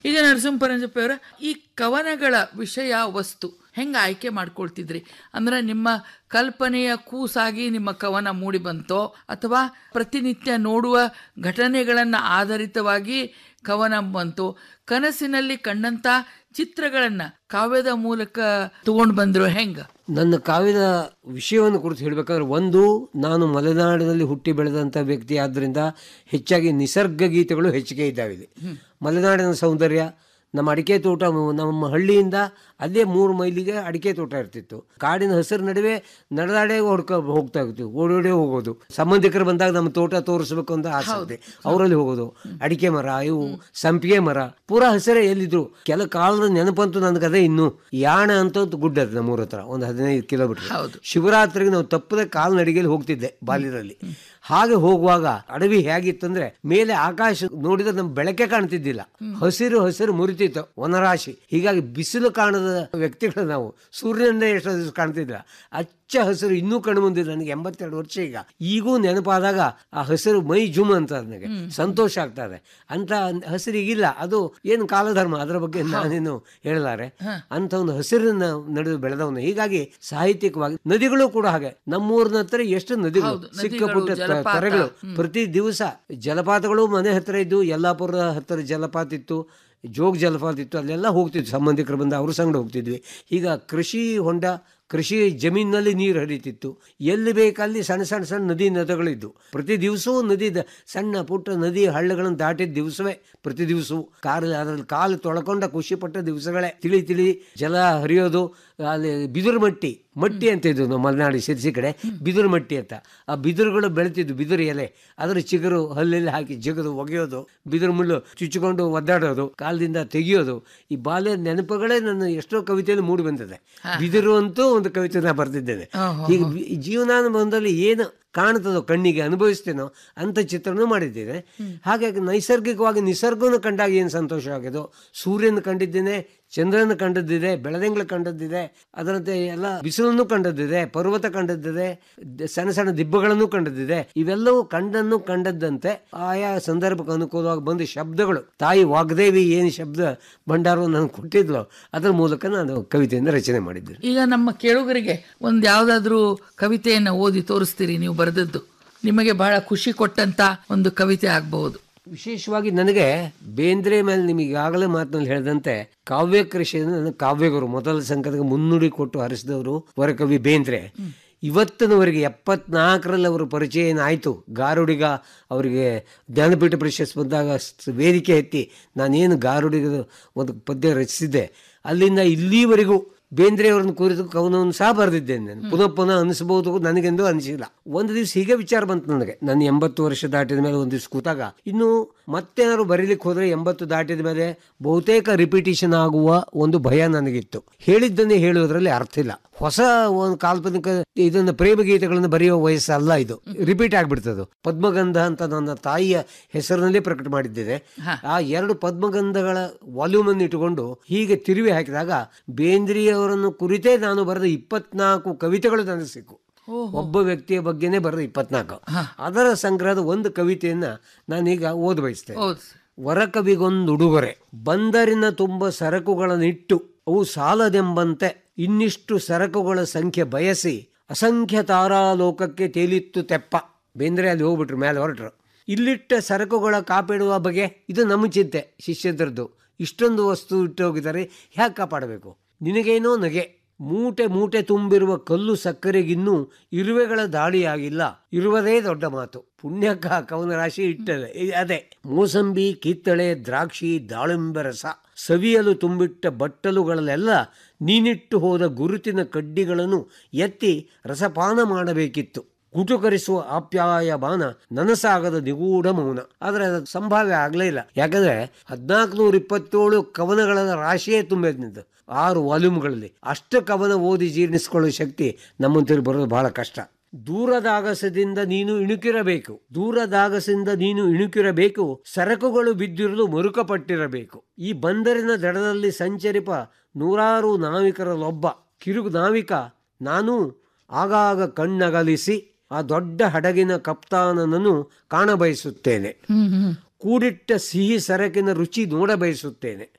ಈಗ ನರಸಿಂಹ ಅವರ ಈ ಕವನಗಳ ವಿಷಯ ವಸ್ತು ಹೆಂಗೆ ಆಯ್ಕೆ ಮಾಡ್ಕೊಳ್ತಿದ್ರಿ ಅಂದ್ರೆ ನಿಮ್ಮ ಕಲ್ಪನೆಯ ಕೂಸಾಗಿ ನಿಮ್ಮ ಕವನ ಮೂಡಿ ಬಂತೋ ಅಥವಾ ಪ್ರತಿನಿತ್ಯ ನೋಡುವ ಘಟನೆಗಳನ್ನು ಆಧಾರಿತವಾಗಿ ಕವನ ಬಂತು ಕನಸಿನಲ್ಲಿ ಕಂಡಂತ ಚಿತ್ರಗಳನ್ನ ಕಾವ್ಯದ ಮೂಲಕ ತಗೊಂಡು ಬಂದ್ರು ಹೆಂಗ ನನ್ನ ಕಾವ್ಯದ ವಿಷಯವನ್ನು ಕುರಿತು ಹೇಳಬೇಕಾದ್ರೆ ಒಂದು ನಾನು ಮಲೆನಾಡಿನಲ್ಲಿ ಹುಟ್ಟಿ ಬೆಳೆದಂಥ ವ್ಯಕ್ತಿ ಆದ್ದರಿಂದ ಹೆಚ್ಚಾಗಿ ನಿಸರ್ಗ ಗೀತೆಗಳು ಹೆಚ್ಚಿಗೆ ಇದ್ದಾವೆ ಇಲ್ಲಿ. ಮಲೆನಾಡಿನ ಸೌಂದರ್ಯ ನಮ್ಮ ಅಡಿಕೆ ತೋಟ ಮ- ನಮ್ಮ ಹಳ್ಳಿಯಿಂದ ಅಲ್ಲೇ ಮೂರು ಮೈಲಿಗೆ ಅಡಿಕೆ ತೋಟ ಇರ್ತಿತ್ತು ಕಾಡಿನ ಹಸಿರು ನಡುವೆ ನಡೆದಾಡೇ ಹೊಡ್ಕೊ ಹೋಗ್ತಾ ಇತ್ತು ಓಡೋಡೇ ಹೋಗೋದು ಸಂಬಂಧಿಕರು ಬಂದಾಗ ನಮ್ಮ ತೋಟ ತೋರಿಸ್ಬೇಕು ಅಂತ ಆಸೆ ಇದೆ ಅವರಲ್ಲಿ ಹೋಗೋದು ಅಡಿಕೆ ಮರ ಇವು ಸಂಪಿಗೆ ಮರ ಪೂರಾ ಹಸಿರೇ ಎಲ್ಲಿದ್ರು ಕೆಲ ಕಾಲದ ನೆನಪಂತೂ ನನಗದೇ ಇನ್ನು ಯಾಣ ಅಂತ ಒಂದು ಗುಡ್ಡ ಅದು ನಮ್ಮೂರ ಹತ್ರ ಒಂದು ಹದಿನೈದು ಕಿಲೋಮೀಟರ್ ಶಿವರಾತ್ರಿಗೆ ನಾವು ತಪ್ಪದೆ ಕಾಲು ನಡಿಗೆಯಲ್ಲಿ ಹೋಗ್ತಿದ್ದೆ ಬಾಲ್ಯದಲ್ಲಿ ಹಾಗೆ ಹೋಗುವಾಗ ಅಡವಿ ಹೇಗಿತ್ತಂದ್ರೆ ಮೇಲೆ ಆಕಾಶ ನೋಡಿದ್ರೆ ನಮ್ಗೆ ಬೆಳಕೆ ಕಾಣ್ತಿದ್ದಿಲ್ಲ ಹಸಿರು ಹಸಿರು ಮುರಿತಿತ್ತು ವನರಾಶಿ ಹೀಗಾಗಿ ಬಿಸಿಲು ಕಾಣದ ವ್ಯಕ್ತಿಗಳು ನಾವು ಸೂರ್ಯನಿಂದ ಎಷ್ಟು ದಿವಸ ಕಾಣ್ತಿದ್ದಿಲ್ಲ ಅಚ್ಚ ಹಸಿರು ಇನ್ನೂ ಕಣ್ಣು ಮುಂದಿದೆ ನನಗೆ ಎಂಬತ್ತೆರಡು ವರ್ಷ ಈಗ ಈಗೂ ನೆನಪಾದಾಗ ಆ ಹಸಿರು ಮೈ ಜುಮ್ ಅಂತ ನನಗೆ ಸಂತೋಷ ಆಗ್ತದೆ ಅಂತ ಹಸಿರು ಈಗಿಲ್ಲ ಅದು ಏನು ಕಾಲಧರ್ಮ ಅದರ ಬಗ್ಗೆ ನಾನೇನು ಹೇಳಲಾರೆ ಅಂತ ಒಂದು ಹಸಿರಿನ ನಡುವೆ ಬೆಳೆದವನು ಹೀಗಾಗಿ ಸಾಹಿತ್ಯಿಕವಾಗಿ ನದಿಗಳು ಕೂಡ ಹಾಗೆ ನಮ್ಮೂರಿನ ಹತ್ರ ಎಷ್ಟು ನದಿಗಳು ಸಿಕ್ಕ ಪುಟ್ಟ ತ- ತೊರೆಗಳು ಪ್ರತಿ ದಿವಸ ಜಲಪಾತಗಳು ಮನೆ ಹತ್ರ ಇದ್ದು ಯಲ್ಲಾಪುರದ ಹತ್ತಿರ ಜಲಪಾತ ಇತ್ತು ಜೋಗ್ ಜಲಪಾತ ಇತ್ತು ಅಲ್ಲೆಲ್ಲ ಹೋಗ್ತಿದ್ವಿ ಸಂಬಂಧಿಕರು ಬಂದು ಅವ್ರ ಸಂಗಡ ಹೋಗ್ತಿದ್ವಿ ಈಗ ಕೃಷಿ ಹೊಂಡ ಕೃಷಿ ಜಮೀನಿನಲ್ಲಿ ನೀರು ಹರಿತಿತ್ತು ಎಲ್ಲಿ ಬೇಕಲ್ಲಿ ಸಣ್ಣ ಸಣ್ಣ ಸಣ್ಣ ನದಿ ನದಿಗಳಿದ್ದು ಪ್ರತಿ ದಿವಸವೂ ನದಿ ದ- ಸಣ್ಣ ಪುಟ್ಟ ನದಿ ಹಳ್ಳಗಳನ್ನು ದಾಟಿದ ದಿವಸವೇ ಪ್ರತಿ ದಿವಸವೂ ಕಾಲು ಅದರಲ್ಲಿ ಕಾಲು ತೊಳ್ಕೊಂಡ ಖುಷಿ ಪಟ್ಟ ದಿವಸಗಳೇ ತಿಳಿ ತಿಳಿ ಜಲ ಹರಿಯೋದು ಅಲ್ಲಿ ಬಿದಿರು ಮಟ್ಟಿ ಮಟ್ಟಿ ಅಂತ ಇದ್ದು ನಮ್ಮ ಮಲೆನಾಡು ಸಿರ್ಸಿ ಕಡೆ ಬಿದಿರು ಮಟ್ಟಿ ಅಂತ ಆ ಬಿದಿರುಗಳು ಬೆಳೆತಿದ್ವು ಬಿದಿರು ಎಲೆ ಅದರ ಚಿಗುರು ಹಲ್ಲಲ್ಲಿ ಹಾಕಿ ಜಿಗದು ಒಗೆಯೋದು ಬಿದಿರು ಮುಳ್ಳು ಚುಚ್ಚಿಕೊಂಡು ಒದ್ದಾಡೋದು ಕಾಲದಿಂದ ತೆಗೆಯೋದು ಈ ಬಾಲ್ಯದ ನೆನಪುಗಳೇ ನನ್ನ ಎಷ್ಟೋ ಕವಿತೆಯಲ್ಲಿ ಮೂಡಿ ಬಂದಿದೆ ಬಿದಿರು ಅಂತೂ ಒಂದು ಕವಿತೆ ನಾ ಬರೆದಿದ್ದೇನೆ ಈಗ ಬಿ- ಜೀವನಾನುಭವದಲ್ಲಿ ಏನು ಕಾಣ್ತದೋ ಕಣ್ಣಿಗೆ ಅನುಭವಿಸ್ತೇನೋ ಅಂತ ಚಿತ್ರನೂ ಮಾಡಿದ್ದೇನೆ ಹಾಗಾಗಿ ನೈಸರ್ಗಿಕವಾಗಿ ನಿಸರ್ಗವನ್ನು ಕಂಡಾಗ ಏನು ಸಂತೋಷ ಆಗೋದು ಸೂರ್ಯನ ಕಂಡಿದ್ದೇನೆ ಚಂದ್ರನ ಕಂಡದ್ದಿದೆ ಬೆಳದಿಂಗಳು ಕಂಡದ್ದಿದೆ ಅದರಂತೆ ಎಲ್ಲ ಬಿಸಿಲನ್ನು ಕಂಡದ್ದಿದೆ ಪರ್ವತ ಕಂಡದ್ದಿದೆ ದ- ಸಣ್ಣ ಸಣ್ಣ ದಿಬ್ಬಗಳನ್ನು ಕಂಡದ್ದಿದೆ ಇವೆಲ್ಲವೂ ಕಂಡನ್ನು ಕಂಡದ್ದಂತೆ ಆಯಾ ಸಂದರ್ಭಕ್ಕೆ ಅನುಕೂಲವಾಗಿ ಬಂದ ಶಬ್ದಗಳು ತಾಯಿ ವಾಗ್ದೇವಿ ಏನು ಶಬ್ದ ಭಂಡಾರವನ್ನು ನನಗೆ ಕೊಟ್ಟಿದ್ಲು ಅದರ ಮೂಲಕ ನಾನು ಕವಿತೆಯನ್ನು ರಚನೆ ಮಾಡಿದ್ದೆ ಈಗ ನಮ್ಮ ಕೇಳುಗರಿಗೆ ಒಂದು ಯಾವ್ದಾದ್ರೂ ಕವಿತೆಯನ್ನ ಓದಿ ತೋರಿಸ್ತೀರಿ ನೀವು ಬರೆದದ್ದು ನಿಮಗೆ ಬಹಳ ಖುಷಿ ಕೊಟ್ಟಂತ ಒಂದು ಕವಿತೆ ಆಗಬಹುದು ವಿಶೇಷವಾಗಿ ನನಗೆ ಬೇಂದ್ರೆ ಮೇಲೆ ನಿಮಗೆ ಈಗಾಗಲೇ ಮಾತಿನಲ್ಲಿ ಹೇಳಿದಂತೆ ಕಾವ್ಯ ಕೃಷಿಯನ್ನು ನನ್ನ ಕಾವ್ಯಗುರು ಮೊದಲ ಸಂಕಟಕ್ಕೆ ಮುನ್ನುಡಿ ಕೊಟ್ಟು ಹರಿಸಿದವರು ವರಕವಿ ಬೇಂದ್ರೆ ಇವತ್ತಿನವರೆಗೆ ಎಪ್ಪತ್ನಾಲ್ಕರಲ್ಲಿ ಅವರ ಪರಿಚಯ ಏನಾಯಿತು ಗಾರುಡಿಗ ಅವರಿಗೆ ಜ್ಞಾನಪೀಠ ಪ್ರಶಸ್ತಿ ಬಂದಾಗ ಸ್- ವೇದಿಕೆ ಎತ್ತಿ ನಾನೇನು ಗಾರುಡಿಗ ಒಂದು ಪದ್ಯ ರಚಿಸಿದ್ದೆ ಅಲ್ಲಿಂದ ಇಲ್ಲಿವರೆಗೂ ಬೇಂದ್ರೆ ಅವರನ್ನು ಕುರಿತು ಕವನವನ್ನು ಸಹ ಬರೆದಿದ್ದೇನೆ ನಾನು ಪುನಃ ಪುನಃ ಅನಿಸಬಹುದು ನನಗೆಂದೂ ಅನಿಸಿಲ್ಲ ಒಂದು ದಿವಸ ಹೀಗೆ ವಿಚಾರ ಬಂತು ನನಗೆ ನಾನು ಎಂಬತ್ತು ವರ್ಷ ದಾಟಿದ ಮೇಲೆ ಒಂದು ದಿವಸ ಕೂತಾಗ ಇನ್ನು ಮತ್ತೇನಾದ್ರು ಬರೀಲಿಕ್ಕೆ ಹೋದ್ರೆ ಎಂಬತ್ತು ದಾಟಿದ ಮೇಲೆ ಬಹುತೇಕ ರಿಪಿಟೇಷನ್ ಆಗುವ ಒಂದು ಭಯ ನನಗಿತ್ತು ಹೇಳಿದ್ದನ್ನೇ ಹೇಳುವುದರಲ್ಲಿ ಅರ್ಥ ಇಲ್ಲ ಹೊಸ ಒಂದು ಕಾಲ್ಪನಿಕ ಇದನ್ನ ಪ್ರೇಮ ಗೀತೆಗಳನ್ನು ಬರೆಯುವ ವಯಸ್ಸಲ್ಲ ಇದು ರಿಪೀಟ್ ಆಗ್ಬಿಡ್ತದೆ ಪದ್ಮಗಂಧ ಅಂತ ನನ್ನ ತಾಯಿಯ ಹೆಸರಿನಲ್ಲೇ ಪ್ರಕಟ ಮಾಡಿದ್ದೇನೆ ಆ ಎರಡು ಪದ್ಮಗಂಧಗಳ ವಾಲ್ಯೂಮ್ ಅನ್ನು ಇಟ್ಟುಕೊಂಡು ಹೀಗೆ ತಿರುವಿ ಹಾಕಿದಾಗ ಬೇಂದ್ರಿಯವರನ್ನು ಕುರಿತೇ ನಾನು ಬರೆದ ಇಪ್ಪತ್ನಾಲ್ಕು ಕವಿತೆಗಳು ನನಗೆ ಸಿಕ್ಕು ಒಬ್ಬ ವ್ಯಕ್ತಿಯ ಬಗ್ಗೆನೇ ಬರೆದ ಇಪ್ಪತ್ನಾಲ್ಕು ಅದರ ಸಂಗ್ರಹದ ಒಂದು ಕವಿತೆಯನ್ನ ನಾನೀಗ ಓದ ಬಯಸ್ತೇನೆ ಹೌದು ವರಕವಿಗೊಂದು ಉಡುಗೊರೆ ಬಂದರಿನ ತುಂಬ ಸರಕುಗಳನ್ನಿಟ್ಟು ಅವು ಸಾಲದೆಂಬಂತೆ ಇನ್ನಿಷ್ಟು ಸರಕುಗಳ ಸಂಖ್ಯೆ ಬಯಸಿ ಅಸಂಖ್ಯ ತಾರಾಲೋಕಕ್ಕೆ ತೇಲಿತ್ತು ತೆಪ್ಪ ಬೇಂದ್ರೆ ಅಲ್ಲಿ ಹೋಗ್ಬಿಟ್ರು ಮೇಲೆ ಹೊರಟ್ರು ಇಲ್ಲಿಟ್ಟ ಸರಕುಗಳ ಕಾಪಿಡುವ ಬಗೆ ಇದು ನಮ್ಮ ಚಿಂತೆ ಶಿಷ್ಯದ್ರದ್ದು ಇಷ್ಟೊಂದು ವಸ್ತು ಇಟ್ಟು ಹೋಗಿದ್ದಾರೆ ಹೇಗೆ ಕಾಪಾಡಬೇಕು ನಿನಗೇನೋ ನಗೆ ಮೂಟೆ ಮೂಟೆ ತುಂಬಿರುವ ಕಲ್ಲು ಸಕ್ಕರೆಗಿನ್ನೂ ಇರುವೆಗಳ ದಾಳಿಯಾಗಿಲ್ಲ ಇರುವುದೇ ದೊಡ್ಡ ಮಾತು ಪುಣ್ಯಕ್ಕ ಕವನ ರಾಶಿ ಇಟ್ಟದೆ ಇ- ಅದೇ ಮೂಸಂಬಿ ಕಿತ್ತಳೆ ದ್ರಾಕ್ಷಿ ದಾಳಿಂಬೆ ರಸ ಸವಿಯಲು ತುಂಬಿಟ್ಟ ಬಟ್ಟಲುಗಳಲ್ಲೆಲ್ಲ ನೀನಿಟ್ಟು ಹೋದ ಗುರುತಿನ ಕಡ್ಡಿಗಳನ್ನು ಎತ್ತಿ ರಸಪಾನ ಮಾಡಬೇಕಿತ್ತು ಕುಟುಕರಿಸುವ ಆಪ್ಯಾಯ ಬಾನ ನನಸಾಗದ ನಿಗೂಢ ಮೌನ ಆದ್ರೆ ಅದು ಸಂಭಾವ್ಯ ಆಗ್ಲೇ ಇಲ್ಲ ಯಾಕಂದ್ರೆ ಹದಿನಾಲ್ಕು ನೂರ ಇಪ್ಪತ್ತೇಳು ಕವನಗಳ ರಾಶಿಯೇ ತುಂಬಿದ್ನಿದ್ದು ಆರು ವಾಲ್ಯೂಮ್ಗಳಲ್ಲಿ ಅಷ್ಟು ಕವನ ಓದಿ ಜೀರ್ಣಿಸ್ಕೊಳ್ಳೋ ಶಕ್ತಿ ನಮ್ಮಂತೇಳಿ ಬರೋದು ಬಹಳ ಕಷ್ಟ ದೂರದಾಗಸದಿಂದ ನೀನು ಇಣುಕಿರಬೇಕು ದೂರದಾಗಸದಿಂದ ನೀನು ಇಣುಕಿರಬೇಕು ಸರಕುಗಳು ಬಿದ್ದಿರುವುದು ಮರುಕಪಟ್ಟಿರಬೇಕು ಈ ಬಂದರಿನ ದಡದಲ್ಲಿ ಸಂಚರಿಪ ನೂರಾರು ನಾವಿಕರಲ್ಲೊಬ್ಬ ಕಿರುಗು ನಾವಿಕ ನಾನು ಆಗಾಗ ಕಣ್ಣಗಲಿಸಿ ಆ ದೊಡ್ಡ ಹಡಗಿನ ಕಪ್ತಾನನನ್ನು ಕಾಣಬಯಸುತ್ತೇನೆ ಕೂಡಿಟ್ಟ ಸಿಹಿ ಸರಕಿನ ರುಚಿ ನೋಡ ಬಯಸುತ್ತೇನೆ